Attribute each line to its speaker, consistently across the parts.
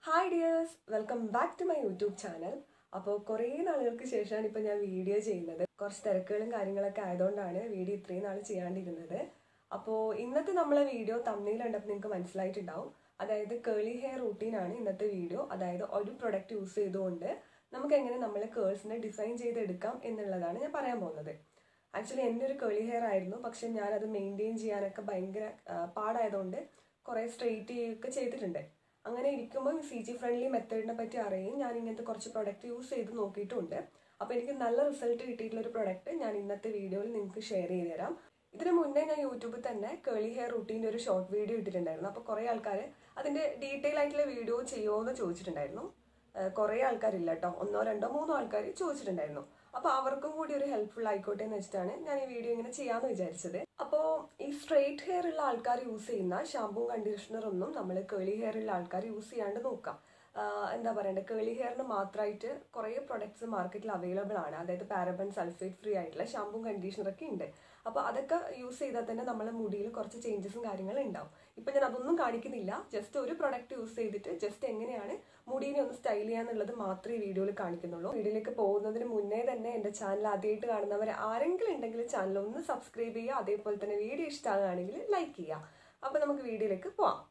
Speaker 1: hi dears welcome back to my YouTube channel അപ്പോൾ കുറേ നാളുകൾക്ക് ശേഷമാണ് ഇപ്പോൾ ഞാൻ വീഡിയോ ചെയ്യുന്നത് കുറച്ച് തിരക്കുകളും കാര്യങ്ങളൊക്കെ ആയതുകൊണ്ടാണ് വീഡിയോ ഇത്രയും നാൾ ചെയ്യാണ്ടിരുന്നത് അപ്പോൾ ഇന്നത്തെ നമ്മളെ വീഡിയോ തമ്മിൽ കണ്ടപ്പോൾ നിങ്ങൾക്ക് മനസ്സിലായിട്ടുണ്ടാവും അതായത് കേളി ഹെയർ റൂട്ടീനാണ് ഇന്നത്തെ വീഡിയോ അതായത് ഒരു പ്രൊഡക്റ്റ് യൂസ് ചെയ്തുകൊണ്ട് നമുക്ക് എങ്ങനെ നമ്മൾ കേൾസിനെ ഡിസൈൻ ചെയ്തെടുക്കാം എന്നുള്ളതാണ് ഞാൻ പറയാൻ പോകുന്നത് ആക്ച്വലി എൻ്റെ ഒരു കേളി ഹെയർ ആയിരുന്നു പക്ഷെ ഞാനത് മെയിൻറ്റെയിൻ ചെയ്യാനൊക്കെ ഭയങ്കര ആ, പാടായതുകൊണ്ട് കുറേ സ്ട്രെയിറ്റ് ചെയ്യുകയൊക്കെ ചെയ്തിട്ടുണ്ട് അങ്ങനെ ഇരിക്കുമ്പോൾ സി ജി ഫ്രണ്ട്ലി മെത്തേഡിനെ പറ്റി അറിയും ഞാൻ ഇങ്ങനത്തെ കുറച്ച് പ്രൊഡക്റ്റ് യൂസ് ചെയ്ത് നോക്കിയിട്ടുണ്ട് അപ്പോൾ എനിക്ക് നല്ല റിസൾട്ട് കിട്ടിയിട്ടുള്ള ഒരു പ്രൊഡക്റ്റ് ഞാൻ ഇന്നത്തെ വീഡിയോയിൽ നിങ്ങൾക്ക് ഷെയർ ചെയ്ത് തരാം ഇതിന് മുന്നേ ഞാൻ യൂട്യൂബിൽ തന്നെ കേളി ഹെയർ റുട്ടീൻ്റെ ഒരു ഷോർട്ട് വീഡിയോ ഇട്ടിട്ടുണ്ടായിരുന്നു അപ്പോൾ കുറേ ആൾക്കാർ അതിൻ്റെ ഡീറ്റെയിൽ ആയിട്ടുള്ള വീഡിയോ ചെയ്യുമോ എന്ന് ചോദിച്ചിട്ടുണ്ടായിരുന്നു ഏഹ് കുറേ ആൾക്കാരില്ല കേട്ടോ ഒന്നോ രണ്ടോ മൂന്നോ ആൾക്കാർ ചോദിച്ചിട്ടുണ്ടായിരുന്നു അപ്പോൾ അവർക്കും കൂടി ഒരു ഹെൽപ്ഫുൾ ആയിക്കോട്ടെ എന്ന് വെച്ചിട്ടാണ് ഞാൻ ഈ വീഡിയോ ഇങ്ങനെ ചെയ്യാമെന്ന് വിചാരിച്ചത് അപ്പോൾ ഈ സ്ട്രെയിറ്റ് ഹെയർ ഉള്ള ആൾക്കാർ യൂസ് ചെയ്യുന്ന ഷാമ്പൂ കണ്ടീഷണർ ഒന്നും നമ്മൾ കേളി ഹെയർ ഉള്ള ആൾക്കാർ യൂസ് ചെയ്യാണ്ട് നോക്കാം ആഹ് എന്താ പറയണ്ടേ കേളി ഹെയറിന് മാത്രമായിട്ട് കുറേ പ്രൊഡക്ട്സ് മാർക്കറ്റിൽ അവൈലബിൾ ആണ് അതായത് പാരബൻ സൾഫേറ്റ് ഫ്രീ ആയിട്ടുള്ള ഷാമ്പൂ കണ്ടീഷണറൊക്കെ ഉണ്ട് അപ്പോൾ അതൊക്കെ യൂസ് ചെയ്താൽ തന്നെ നമ്മളെ മുടിയിൽ കുറച്ച് ചേഞ്ചസും കാര്യങ്ങളും ഉണ്ടാവും ഇപ്പം ഞാൻ അതൊന്നും കാണിക്കുന്നില്ല ജസ്റ്റ് ഒരു പ്രൊഡക്റ്റ് യൂസ് ചെയ്തിട്ട് ജസ്റ്റ് എങ്ങനെയാണ് മുടീനെ ഒന്ന് സ്റ്റൈൽ ചെയ്യാന്നുള്ളത് മാത്രമേ ഈ വീഡിയോയിൽ കാണിക്കുന്നുള്ളൂ വീഡിയോയിലേക്ക് പോകുന്നതിന് മുന്നേ തന്നെ എൻ്റെ ചാനൽ ആദ്യമായിട്ട് കാണുന്നവർ ആരെങ്കിലും ഉണ്ടെങ്കിൽ ചാനൽ ഒന്ന് സബ്സ്ക്രൈബ് ചെയ്യുക അതേപോലെ തന്നെ വീഡിയോ ഇഷ്ടമാകുകയാണെങ്കിൽ ലൈക്ക് ചെയ്യുക അപ്പോൾ നമുക്ക് വീഡിയോയിലേക്ക് പോവാം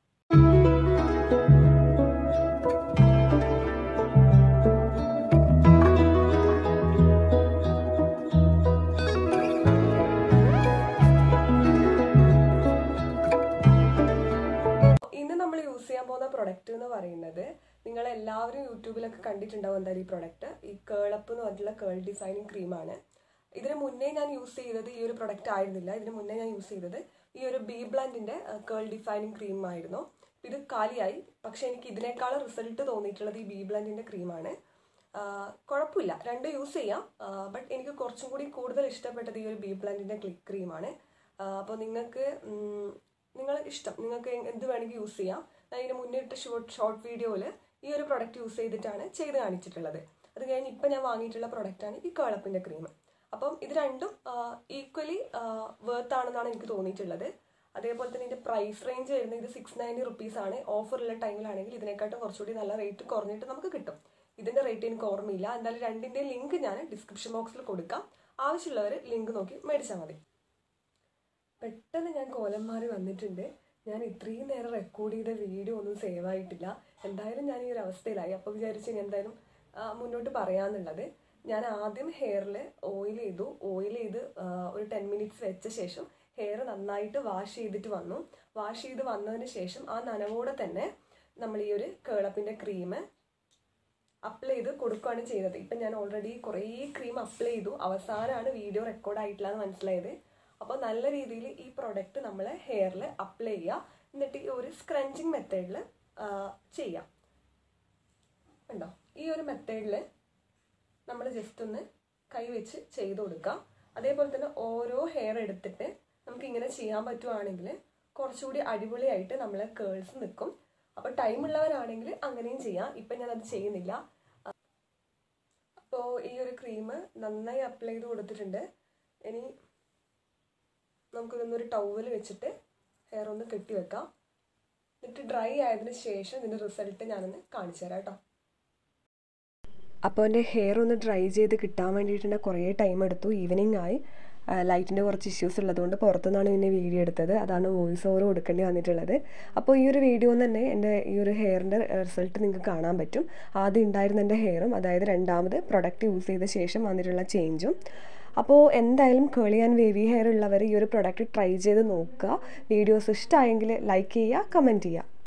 Speaker 1: ഇന്ന് നമ്മൾ യൂസ് ചെയ്യാൻ പോകുന്ന പ്രൊഡക്റ്റ് എന്ന് പറയുന്നത് നിങ്ങൾ എല്ലാവരും യൂട്യൂബിലൊക്കെ കണ്ടിട്ടുണ്ടാവും എന്തായാലും ഈ പ്രൊഡക്റ്റ് ഈ കേളപ്പ് എന്ന് പറഞ്ഞിട്ടുള്ള കേൾ ഡിസൈനിങ് ക്രീമാണ് ഇതിന് മുന്നേ ഞാൻ യൂസ് ചെയ്തത് ഈ ഒരു പ്രൊഡക്റ്റ് ആയിരുന്നില്ല ഇതിന് മുന്നേ ഞാൻ യൂസ് ചെയ്തത് ഈ ഒരു ബി ബ്ലാൻഡിന്റെ കേൾ ഡിഫൈനിങ് ക്രീം ആയിരുന്നു ഇത് കാലിയായി പക്ഷെ എനിക്ക് ഇതിനേക്കാൾ റിസൾട്ട് തോന്നിയിട്ടുള്ളത് ഈ ബി ബ്ലാൻഡിന്റെ ക്രീമാണ് കുഴപ്പമില്ല രണ്ട് യൂസ് ചെയ്യാം ബട്ട് എനിക്ക് കുറച്ചും കൂടി കൂടുതൽ ഇഷ്ടപ്പെട്ടത് ഈ ഒരു ബി ബ്ലാൻഡിന്റെ ക്ലിക്ക് ക്രീമാണ് അപ്പോൾ നിങ്ങൾക്ക് നിങ്ങൾ ഇഷ്ടം നിങ്ങൾക്ക് എന്ത് വേണമെങ്കിൽ യൂസ് ചെയ്യാം ഞാൻ ഇതിന് മുന്നേ ഇട്ട ഷോർട്ട് ഷോർട്ട് വീഡിയോയിൽ ഈ ഒരു പ്രൊഡക്റ്റ് യൂസ് ചെയ്തിട്ടാണ് ചെയ്ത് കാണിച്ചിട്ടുള്ളത് അത് കഴിഞ്ഞ് ഇപ്പം ഞാൻ വാങ്ങിയിട്ടുള്ള പ്രൊഡക്റ്റാണ് ഈ കേളപ്പിൻ്റെ ക്രീം അപ്പം ഇത് രണ്ടും ഈക്വലി വേർത്ത് ആണെന്നാണ് എനിക്ക് തോന്നിയിട്ടുള്ളത് അതേപോലെ തന്നെ ഇതിൻ്റെ പ്രൈസ് റേഞ്ച് വരുന്നത് ഇത് സിക്സ് നയൻറ്റി റുപ്പീസ് ആണ് ഓഫറുള്ള ടൈമിലാണെങ്കിൽ ഇതിനെക്കാട്ടും കുറച്ചുകൂടി നല്ല റേറ്റ് കുറഞ്ഞിട്ട് നമുക്ക് കിട്ടും ഇതിൻ്റെ റേറ്റ് എനിക്ക് ഓർമ്മയില്ല എന്തായാലും രണ്ടിൻ്റെ ലിങ്ക് ഞാൻ ഡിസ്ക്രിപ്ഷൻ ബോക്സിൽ കൊടുക്കാം ആവശ്യമുള്ളവർ ലിങ്ക് നോക്കി മേടിച്ചാൽ മതി പെട്ടെന്ന് ഞാൻ കോലം മാറി വന്നിട്ടുണ്ട് ഞാൻ ഇത്രയും നേരം റെക്കോർഡ് ചെയ്ത വീഡിയോ ഒന്നും സേവ് ആയിട്ടില്ല എന്തായാലും ഞാൻ ഈ ഒരു അവസ്ഥയിലായി അപ്പോൾ വിചാരിച്ചു ഇനി എന്തായാലും ആ, മുന്നോട്ട് പറയാന്നുള്ളത് ഞാൻ ആദ്യം ഹെയറിൽ ഓയിൽ ചെയ്തു ഓയിൽ ചെയ്ത് ആ, ഒരു ടെൻ മിനിറ്റ്സ് വെച്ച ശേഷം ഹെയർ നന്നായിട്ട് വാഷ് ചെയ്തിട്ട് വന്നു വാഷ് ചെയ്ത് വന്നതിന് ശേഷം ആ നനവോടെ തന്നെ നമ്മൾ ഈ ഒരു കേളപ്പിൻ്റെ ക്രീം അപ്ലൈ ചെയ്ത് കൊടുക്കുകയാണ് ചെയ്തത് ഇപ്പം ഞാൻ ഓൾറെഡി കുറേ ക്രീം അപ്ലൈ ചെയ്തു അവസാനമാണ് വീഡിയോ റെക്കോർഡ് ആയിട്ടില്ല എന്ന് മനസ്സിലായത് അപ്പോൾ നല്ല രീതിയിൽ ഈ പ്രൊഡക്റ്റ് നമ്മൾ ഹെയറിൽ അപ്ലൈ ചെയ്യുക എന്നിട്ട് ഈ ഒരു സ്ക്രഞ്ചിങ് മെത്തേഡിൽ ചെയ്യാം ഉണ്ടോ ഈ ഒരു മെത്തേഡിൽ നമ്മൾ ജസ്റ്റ് ഒന്ന് കൈ വെച്ച് ചെയ്ത് കൊടുക്കാം അതേപോലെ തന്നെ ഓരോ ഹെയർ എടുത്തിട്ട് നമുക്ക് ഇങ്ങനെ ചെയ്യാൻ പറ്റുവാണെങ്കിൽ കുറച്ചുകൂടി അടിപൊളിയായിട്ട് നമ്മളെ കേൾസ് നിൽക്കും അപ്പോൾ ടൈം ഉള്ളവരാണെങ്കിൽ അങ്ങനെയും ചെയ്യാം ഇപ്പം ഞാനത് ചെയ്യുന്നില്ല അപ്പോൾ ഈ ഒരു ക്രീം നന്നായി അപ്ലൈ ചെയ്ത് കൊടുത്തിട്ടുണ്ട് ഇനി നമുക്കിതൊന്നൊരു ടവൽ വെച്ചിട്ട് ഹെയർ ഒന്ന് കെട്ടി വെക്കാം എന്നിട്ട് ഡ്രൈ ആയതിനു ശേഷം ഇതിൻ്റെ റിസൾട്ട് ഞാനൊന്ന് കാണിച്ചു തരാം കേട്ടോ അപ്പോൾ എൻ്റെ ഹെയർ ഒന്ന് ഡ്രൈ ചെയ്ത് കിട്ടാൻ വേണ്ടിയിട്ട് കുറേ ടൈം എടുത്തു ഈവനിങ് ആയി ലൈറ്റിൻ്റെ കുറച്ച് ഇഷ്യൂസ് ഉള്ളതുകൊണ്ട് പുറത്തുനിന്നാണ് പിന്നെ വീഡിയോ എടുത്തത് അതാണ് വോയിസ് ഓവർ കൊടുക്കേണ്ടി വന്നിട്ടുള്ളത് അപ്പോൾ ഈ ഒരു വീഡിയോ തന്നെ എൻ്റെ ഈ ഒരു ഹെയറിൻ്റെ റിസൾട്ട് നിങ്ങൾക്ക് കാണാൻ പറ്റും ആദ്യം ഉണ്ടായിരുന്ന എൻ്റെ ഹെയറും അതായത് രണ്ടാമത് പ്രൊഡക്റ്റ് യൂസ് ചെയ്ത ശേഷം വന്നിട്ടുള്ള ചേഞ്ചും അപ്പോൾ എന്തായാലും കേളി ആൻഡ് വേവി ഹെയർ ഉള്ളവർ ഈ ഒരു പ്രൊഡക്റ്റ് ട്രൈ ചെയ്ത് നോക്കുക വീഡിയോസ് ഇഷ്ടമായെങ്കിൽ ലൈക്ക് ചെയ്യുക കമൻറ്റ് ചെയ്യുക